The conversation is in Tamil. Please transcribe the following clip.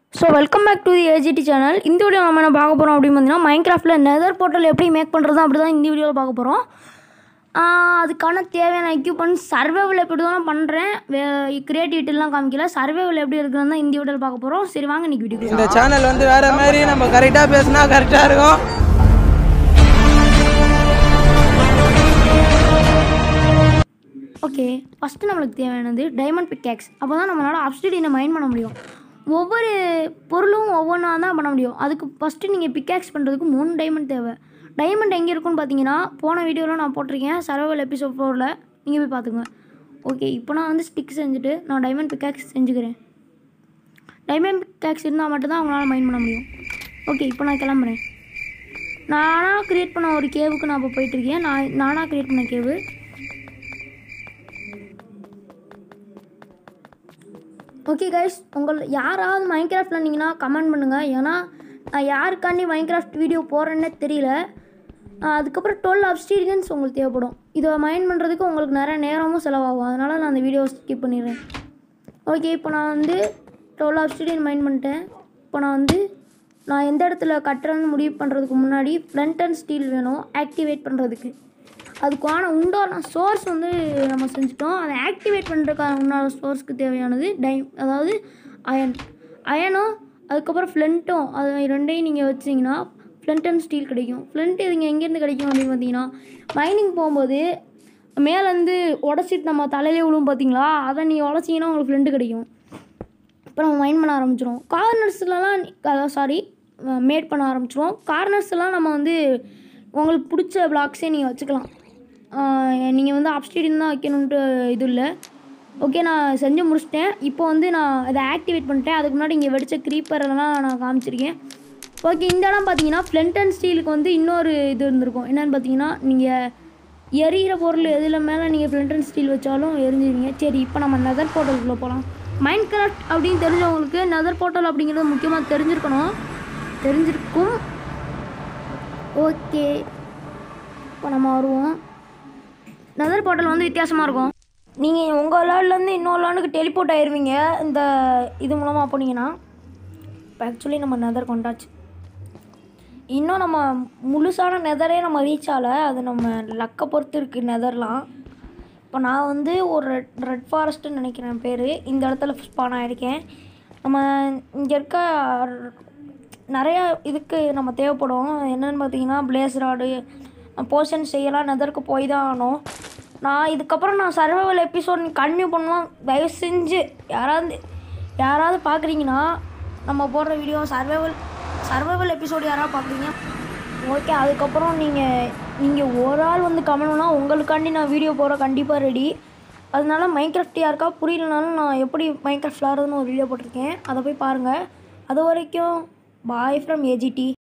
so welcome back to the AGT channel இந்த வீடியோ நம்ம என்ன பார்க்க போகிறோம் அப்படின்னு பார்த்தீங்கன்னா மைன்கிராஃப்டில் நெதர் போர்ட்டல் எப்படி மேக் பண்ணுறது அப்படி தான் இந்த வீடியோவில் பார்க்க போகிறோம் அதுக்கான தேவையான எக்யூப்மெண்ட் சர்வைவல் எப்படி தான் பண்ணுறேன் கிரியேட்டிவிட்டிலாம் காமிக்கல சர்வைவல் எப்படி இருக்குன்னு தான் இந்த வீடியோவில் பார்க்க போகிறோம் சரி வாங்க இன்னைக்கு வீடியோ இந்த சேனல் வந்து வேற மாதிரி நம்ம கரெக்டா பேசினா கரெக்டா இருக்கும் ஓகே ஃபஸ்ட்டு நம்மளுக்கு தேவையானது டைமண்ட் பிக்கேக்ஸ் அப்போ தான் நம்மளால் அப்ஸ்டிடினை மைண்ட் பண்ண முடியும் ஒவ்வொரு பொருளும் ஒவ்வொன்றா தான் பண்ண முடியும் அதுக்கு ஃபஸ்ட்டு நீங்கள் பிக்கேக்ஸ் பண்ணுறதுக்கு மூணு டைமண்ட் தேவை டைமண்ட் எங்கே இருக்குன்னு பார்த்தீங்கன்னா போன வீடியோவில் நான் போட்டிருக்கேன் சர்வைவல் எபிசோட் ஃபோரில் நீங்கள் போய் பார்த்துங்க ஓகே இப்போ நான் வந்து ஸ்டிக் செஞ்சுட்டு நான் டைமண்ட் பிக்கேக்ஸ் செஞ்சுக்கிறேன் டைமண்ட் பிக்கேக்ஸ் இருந்தால் மட்டும்தான் அவங்களால மைண்ட் பண்ண முடியும் ஓகே இப்போ நான் கிளம்புறேன் நானாக க்ரியேட் பண்ண ஒரு கேவுக்கு நான் இப்போ போயிட்டுருக்கேன் நான் நானாக க்ரியேட் பண்ண கேவு ஓகே கைஸ் உங்கள் யாராவது மைன்கிராஃப்ட் இருந்தீங்கன்னா கமெண்ட் பண்ணுங்கள் ஏன்னா நான் யாருக்காண்டி மைன்கிராஃப்ட் வீடியோ போடுறேன்னே தெரியல ஆஹ் அதுக்கப்புறம் டுவெல் அப்ஸ்டீரியன்ஸ் உங்களுக்கு தேவைப்படும் இதை மைண்ட் பண்ணுறதுக்கு உங்களுக்கு நிறைய நேரமும் செலவாகும் அதனால் நான் அந்த வீடியோவை ஸ்கிப் பண்ணிடுறேன் ஓகே இப்போ நான் வந்து டுவெல் அப்ஸ்டீரியன் மைண்ட் பண்ணிட்டேன் இப்போ நான் வந்து நான் எந்த இடத்துல கட்டுறேன்னு முடிவு பண்ணுறதுக்கு முன்னாடி ஃப்ரண்ட் அண்ட் ஸ்டீல் வேணும் ஆக்டிவேட் பண்ணுறதுக்கு அதுக்கான உண்டான சோர்ஸ் வந்து நம்ம செஞ்சுட்டோம் அதை ஆக்டிவேட் பண்ணுறதுக்கான உண்டான சோர்ஸ்க்கு தேவையானது டைம் அதாவது அயன் அயனும் அதுக்கப்புறம் ஃப்ளண்ட்டும் அது ரெண்டையும் நீங்கள் வச்சிங்கன்னா ஃப்ளண்ட் அண்ட் ஸ்டீல் கிடைக்கும் ஃப்ளண்ட் இதுங்க எங்கேருந்து கிடைக்கும் அப்படின்னு பார்த்தீங்கன்னா மைனிங் போகும்போது மேலேருந்து உடச்சிட்டு நம்ம தலையிலே விழுவும் பார்த்தீங்களா அதை நீங்கள் உடச்சிங்கன்னா உங்களுக்கு ஃப்ளண்ட் கிடைக்கும் இப்போ நம்ம மைண்ட் பண்ண ஆரம்பிச்சிரும் கார்னர்ஸ்லலாம் அதாவது சாரி மேட் பண்ண ஆரம்பிச்சிரும் கார்னர்ஸ்லாம் நம்ம வந்து உங்களுக்கு பிடிச்ச பிளாக்ஸே நீங்கள் வச்சுக்கலாம் நீங்கள் வந்து அப்ஸ்டீடியன் தான் வைக்கணுன்ட்டு இது இல்லை ஓகே நான் செஞ்சு முடிச்சிட்டேன் இப்போ வந்து நான் அதை ஆக்டிவேட் பண்ணிட்டேன் அதுக்கு முன்னாடி இங்கே வெடிச்ச creeper எல்லாம் நான் காமிச்சிருக்கேன் ஓகே இந்த இடம் பார்த்தீங்கன்னா ஃப்ளண்ட் அண்ட் ஸ்டீலுக்கு வந்து இன்னொரு இது இருந்திருக்கும் என்னென்னு பார்த்தீங்கன்னா நீங்கள் எரியிற பொருள் எதில் மேலே நீங்கள் ஃப்ளண்ட் அண்ட் ஸ்டீல் வச்சாலும் எரிஞ்சிருவீங்க சரி இப்போ நம்ம நெதர் போர்ட்டலுக்குள்ளே போகலாம் மைண்ட் கிராஃப்ட் அப்படின்னு தெரிஞ்சவங்களுக்கு நெதர் போர்ட்டல் அப்படிங்கிறது முக்கியமாக தெரிஞ்சிருக்கணும் தெரிஞ்சிருக்கும் ஓகே இப்போ நம்ம வருவோம் நெதர் போர்ட்டல் வந்து வித்தியாசமாக இருக்கும் நீங்கள் உங்கள் விளாட்லேருந்து இன்னொரு விளாண்டுக்கு டெலிபோர்ட் ஆயிடுவீங்க இந்த இது மூலமாக போனீங்கன்னா இப்போ ஆக்சுவலி நம்ம நெதர் கொண்டாச்சு இன்னும் நம்ம முழுசான நெதரே நம்ம ரீச் ஆகல அது நம்ம லக்கை பொறுத்து இருக்குது நெதர்லாம் இப்போ நான் வந்து ஒரு ரெட் ரெட் ஃபாரஸ்ட்டுன்னு நினைக்கிறேன் பேர் இந்த இடத்துல ஸ்பான் ஆகிருக்கேன் நம்ம இங்கே இருக்க நிறையா இதுக்கு நம்ம தேவைப்படும் என்னென்னு பார்த்தீங்கன்னா பிளேஸ் ராடு போர்ஷன் செய்யலாம் நெதருக்கு போய் தான் ஆகணும் நான் இதுக்கப்புறம் நான் சர்வைவல் எபிசோட் கன்டினியூ பண்ணுவேன் தயவு செஞ்சு யாராவது யாராவது பார்க்குறீங்கன்னா நம்ம போடுற வீடியோ சர்வைவல் சர்வைவல் எபிசோடு யாராவது பார்க்குறீங்க ஓகே அதுக்கப்புறம் நீங்கள் நீங்கள் ஒரு ஆள் வந்து கமெண்ட் பண்ணால் உங்களுக்காண்டி நான் வீடியோ போட கண்டிப்பாக ரெடி அதனால மைன்கிராஃப்ட் யாருக்கா புரியலனாலும் நான் எப்படி மைன்கிராஃப்ட் விளாட்றதுன்னு ஒரு வீடியோ போட்டிருக்கேன் அதை போய் பாருங்கள் அது வரைக்கும் பாய் ஃப்ரம் ஏஜிடி